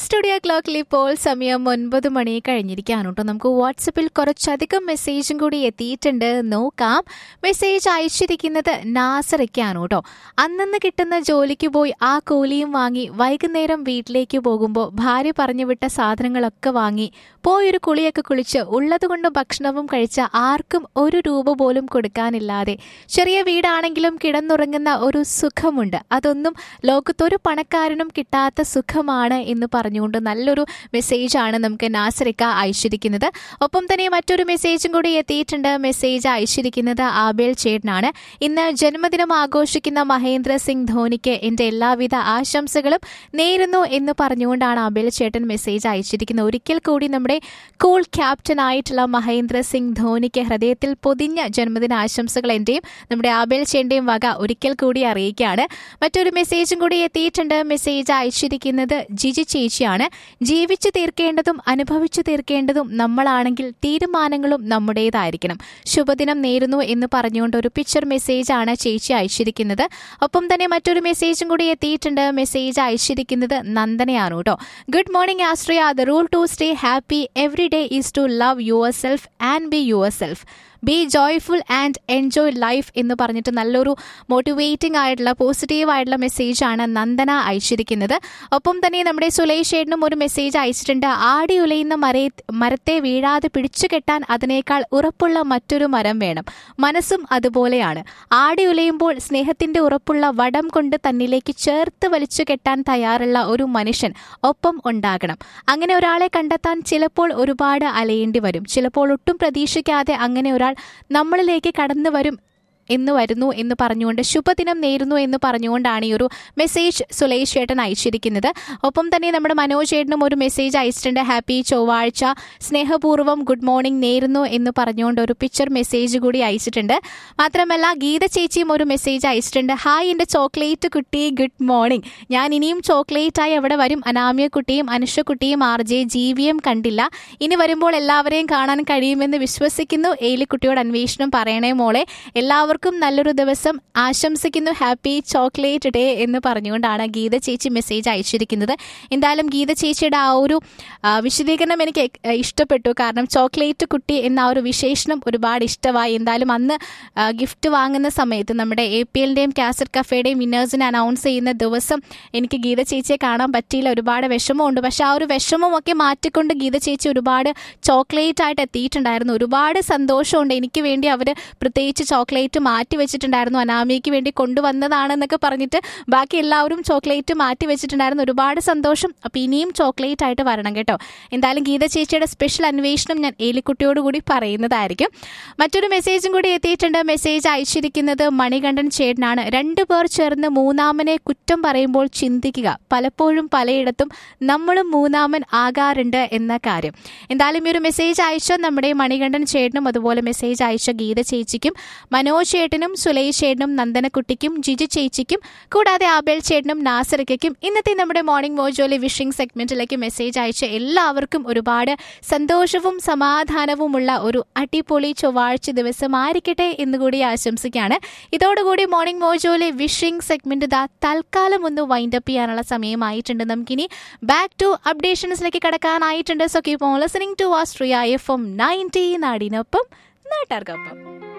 studio ക്ലോക്കിൽ ഇപ്പോൾ സമയം ഒൻപത് മണി കഴിഞ്ഞിരിക്കുകയാണ് കേട്ടോ നമുക്ക് വാട്സപ്പിൽ കുറച്ചധികം മെസ്സേജും കൂടി എത്തിയിട്ടുണ്ട് നോക്കാം മെസ്സേജ് അയച്ചിരിക്കുന്നത് നാസറയ്ക്കാണ് കേട്ടോ അന്നന്ന് കിട്ടുന്ന ജോലിക്ക് പോയി ആ കൂലിയും വാങ്ങി വൈകുന്നേരം വീട്ടിലേക്ക് പോകുമ്പോൾ ഭാര്യ പറഞ്ഞു വിട്ട സാധനങ്ങളൊക്കെ വാങ്ങി പോയൊരു കുളിയൊക്കെ കുളിച്ച് ഉള്ളതുകൊണ്ട് ഭക്ഷണവും കഴിച്ച ആർക്കും ഒരു രൂപ പോലും കൊടുക്കാനില്ലാതെ ചെറിയ വീടാണെങ്കിലും കിടന്നുറങ്ങുന്ന ഒരു സുഖമുണ്ട് അതൊന്നും ലോകത്തൊരു പണക്കാരനും കിട്ടാത്ത സുഖമാണ് എന്ന് പറഞ്ഞുകൊണ്ട് നല്ലൊരു മെസ്സേജാണ് നമുക്ക് നാസറിക്ക അയച്ചിരിക്കുന്നത് ഒപ്പം തന്നെ മറ്റൊരു മെസ്സേജും കൂടി എത്തിയിട്ടുണ്ട് മെസ്സേജ് അയച്ചിരിക്കുന്നത് ആബേൽ ചേട്ടനാണ് ഇന്ന് ജന്മദിനം ആഘോഷിക്കുന്ന മഹേന്ദ്ര സിംഗ് ധോനിക്ക് എന്റെ എല്ലാവിധ ആശംസകളും നേരുന്നു എന്ന് പറഞ്ഞുകൊണ്ടാണ് ആബേൽ ചേട്ടൻ മെസ്സേജ് അയച്ചിരിക്കുന്നത് ഒരിക്കൽ കൂടി നമ്മുടെ കൂൾ ക്യാപ്റ്റൻ ആയിട്ടുള്ള മഹേന്ദ്ര സിംഗ് ധോനിക്ക് ഹൃദയത്തിൽ പൊതിഞ്ഞ ജന്മദിന ആശംസകൾ എന്റെയും നമ്മുടെ ആബേൽ ചേട്ടന്റെയും വക ഒരിക്കൽ കൂടി അറിയിക്കുകയാണ് മറ്റൊരു മെസ്സേജും കൂടി എത്തിയിട്ടുണ്ട് മെസ്സേജ് അയച്ചിരിക്കുന്നത് ജിജി ചേച്ചിയാണ് ജീവിച്ചു തീർക്കേണ്ടതും അനുഭവിച്ചു തീർക്കേണ്ടതും നമ്മളാണെങ്കിൽ തീരുമാനങ്ങളും നമ്മുടേതായിരിക്കണം ശുഭദിനം നേരുന്നു എന്ന് പറഞ്ഞുകൊണ്ട് ഒരു പിക്ചർ മെസ്സേജാണ് ചേച്ചി അയച്ചിരിക്കുന്നത് ഒപ്പം തന്നെ മറ്റൊരു മെസ്സേജും കൂടി എത്തിയിട്ടുണ്ട് മെസ്സേജ് അയച്ചിരിക്കുന്നത് നന്ദനയാണ് കേട്ടോ good morning Ashraya the rule to stay happy every day is to love yourself and be yourself be joyful and enjoy life എന്ന് പറഞ്ഞിട്ട് നല്ലൊരു മോട്ടിവേറ്റിംഗ് ആയിട്ടുള്ള പോസിറ്റീവ് ആയിട്ടുള്ള മെസ്സേജാണ് നന്ദന അയച്ചിരിക്കുന്നത് ഒപ്പം തന്നെ നമ്മുടെ സുലേഷ് ചേട്ടനും ഒരു മെസ്സേജ് അയച്ചിട്ടുണ്ട് ആടി ഉലയുന്ന മര മരത്തെ വീഴാതെ പിടിച്ചു കെട്ടാൻ അതിനേക്കാൾ ഉറപ്പുള്ള മറ്റൊരു മരം വേണം മനസ്സും അതുപോലെയാണ് ആടി ഉലയുമ്പോൾ സ്നേഹത്തിന്റെ ഉറപ്പുള്ള വടം കൊണ്ട് തന്നിലേക്ക് ചേർത്ത് വലിച്ചു കെട്ടാൻ തയ്യാറുള്ള ഒരു മനുഷ്യൻ ഒപ്പം ഉണ്ടാകണം അങ്ങനെ ഒരാളെ കണ്ടെത്താൻ ചിലപ്പോൾ ഒരുപാട് അലയേണ്ടി വരും ചിലപ്പോൾ ഒട്ടും പ്രതീക്ഷിക്കാതെ അങ്ങനെ ഒരാൾ നമ്മളിലേക്ക് കടന്നു വരും എന്ന് വരുന്നു എന്ന് പറഞ്ഞുകൊണ്ട് ശുഭദിനം നേരുന്നു എന്ന് പറഞ്ഞുകൊണ്ടാണ് ഈ ഒരു മെസ്സേജ് സുലേഷ് ചേട്ടൻ അയച്ചിരിക്കുന്നത് ഒപ്പം തന്നെ നമ്മുടെ മനോജ് ചേട്ടനും ഒരു മെസ്സേജ് അയച്ചിട്ടുണ്ട് ഹാപ്പി ചൊവ്വാഴ്ച സ്നേഹപൂർവ്വം ഗുഡ് മോർണിംഗ് നേരുന്നു എന്ന് പറഞ്ഞുകൊണ്ട് ഒരു പിക്ചർ മെസ്സേജ് കൂടി അയച്ചിട്ടുണ്ട് മാത്രമല്ല ഗീത ചേച്ചിയും ഒരു മെസ്സേജ് അയച്ചിട്ടുണ്ട് ഹായ് എൻ്റെ ചോക്ലേറ്റ് കുട്ടി ഗുഡ് മോർണിംഗ് ഞാൻ ഇനിയും ചോക്ലേറ്റായി അവിടെ വരും അനാമിയ കുട്ടിയും അനുഷക്കുട്ടിയും ആർ ജെ ജീവിയും കണ്ടില്ല ഇനി വരുമ്പോൾ എല്ലാവരെയും കാണാൻ കഴിയുമെന്ന് വിശ്വസിക്കുന്നു ഏലിക്കുട്ടിയോട് അന്വേഷണം പറയണേ മോളെ എല്ലാവർക്കും നല്ലൊരു ദിവസം ആശംസിക്കുന്നു ഹാപ്പി ചോക്ലേറ്റ് ഡേ എന്ന് പറഞ്ഞുകൊണ്ടാണ് ഗീത ചേച്ചി മെസ്സേജ് അയച്ചിരിക്കുന്നത് എന്തായാലും ഗീത ചേച്ചിയുടെ ആ ഒരു ആ, വിശദീകരണം എനിക്ക് എ- ഇഷ്ടപ്പെട്ടു കാരണം ചോക്ലേറ്റ് കുട്ടി എന്ന ആ ഒരു വിശേഷണം ഒരുപാട് ഇഷ്ടമായി എന്തായാലും അന്ന് ഗിഫ്റ്റ് വാങ്ങുന്ന സമയത്ത് നമ്മുടെ എ പി എല്ലിൻ്റെയും കാസറ്റ് കഫേയുടെയും വിന്നേഴ്സിനെ അനൗൺസ് ചെയ്യുന്ന ദിവസം എനിക്ക് ഗീത ചേച്ചിയെ കാണാൻ പറ്റിയില്ല ഒരുപാട് വിഷമമുണ്ട് പക്ഷെ ആ ഒരു വിഷമമൊക്കെ മാറ്റിക്കൊണ്ട് ഗീത ചേച്ചി ഒരുപാട് ചോക്ലേറ്റ് ആയിട്ട് എത്തിയിട്ടുണ്ടായിരുന്നു ഒരുപാട് സന്തോഷമുണ്ട് എനിക്ക് വേണ്ടി അവർ പ്രത്യേകിച്ച് ചോക്ലേറ്റ് മാറ്റി വെച്ചിട്ടുണ്ടായിരുന്നു അനാമിക്ക് വേണ്ടി കൊണ്ടുവന്നതാണെന്നൊക്കെ പറഞ്ഞിട്ട് ബാക്കി എല്ലാവരും ചോക്ലേറ്റ് മാറ്റി വെച്ചിട്ടുണ്ടായിരുന്നു ഒരുപാട് സന്തോഷം അപ്പം ഇനിയും ചോക്ലേറ്റ് ആയിട്ട് വരണം കേട്ടോ എന്തായാലും ഗീത ചേച്ചിയുടെ സ്പെഷ്യൽ അന്വേഷണം ഞാൻ ഏലിക്കുട്ടിയോട് കൂടി പറയുന്നതായിരിക്കും മറ്റൊരു മെസ്സേജും കൂടി എത്തിയിട്ടുണ്ട് മെസ്സേജ് അയച്ചിരിക്കുന്നത് മണികണ്ഠൻ ചേട്ടനാണ് രണ്ടു പേർ ചേർന്ന് മൂന്നാമനെ കുറ്റം പറയുമ്പോൾ ചിന്തിക്കുക പലപ്പോഴും പലയിടത്തും നമ്മളും മൂന്നാമൻ ആകാറുണ്ട് എന്ന കാര്യം എന്തായാലും ഈ ഒരു മെസ്സേജ് അയച്ച നമ്മുടെ മണികണ്ഠൻ ചേട്ടനും അതുപോലെ മെസ്സേജ് അയച്ച ഗീത ചേച്ചിക്കും മനോജ് ചേട്ടനും സുലൈഷ് ചേട്ടനും നന്ദനക്കുട്ടിക്കും ജിജു ചേച്ചിക്കും കൂടാതെ ആബേൽ ചേട്ടനും നാസറിക്കും ഇന്നത്തെ നമ്മുടെ മോർണിംഗ് മോജോലി വിഷിംഗ് സെഗ്മെന്റിലേക്ക് മെസ്സേജ് അയച്ച എല്ലാവർക്കും ഒരുപാട് സന്തോഷവും സമാധാനവുമുള്ള ഒരു അടിപൊളി ചൊവ്വാഴ്ച ദിവസം ആയിരിക്കട്ടെ എന്നുകൂടി ആശംസിക്കുകയാണ് ഇതോടുകൂടി മോർണിംഗ് മോജോലി വിഷിംഗ് സെഗ്മെന്റ് ഇതാ തൽക്കാലം ഒന്ന് വൈൻഡപ്പ് ചെയ്യാനുള്ള സമയമായിട്ടുണ്ട് നമുക്കിനി ബാക്ക് ടു അപ്ഡേഷൻസിലേക്ക് കടക്കാനായിട്ടുണ്ട് so keep on listening to വാസ്ട്രിയ എഫ് എം നയൻറ്റി നാടിനൊപ്പം നാട്ടാർക്കൊപ്പം